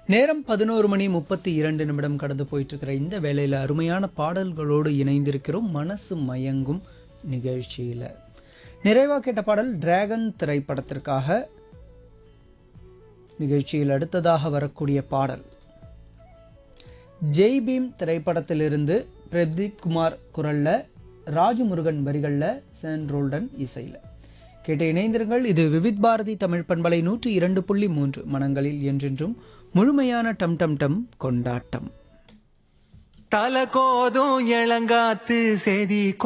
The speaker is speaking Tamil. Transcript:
நேரம் பதினோரு மணி முப்பத்தி இரண்டு நிமிடம் கடந்து போயிட்டு இருக்கிற இந்த வேளையில் அருமையான பாடல்களோடு இணைந்திருக்கிறோம் மனசு மயங்கும் நிகழ்ச்சியில் நிறைவா கேட்ட பாடல் டிராகன் திரைப்படத்திற்காக நிகழ்ச்சியில் அடுத்ததாக வரக்கூடிய பாடல் ஜெய் பீம் திரைப்படத்திலிருந்து பிரதீப் குமார் குரல்ல ராஜமுருகன் வரிகள்ல சேன் ரோல்டன் இசையில் கேட்டு இணைந்திருங்கள் இது விவித் பாரதி தமிழ் பண்பலை நூற்றி இரண்டு புள்ளி மூன்று மனங்களில் என்றென்றும் முழுமையான டம் டம் டம் கொண்டாட்டம் தல கோதும் இளங்காத்து செய்தி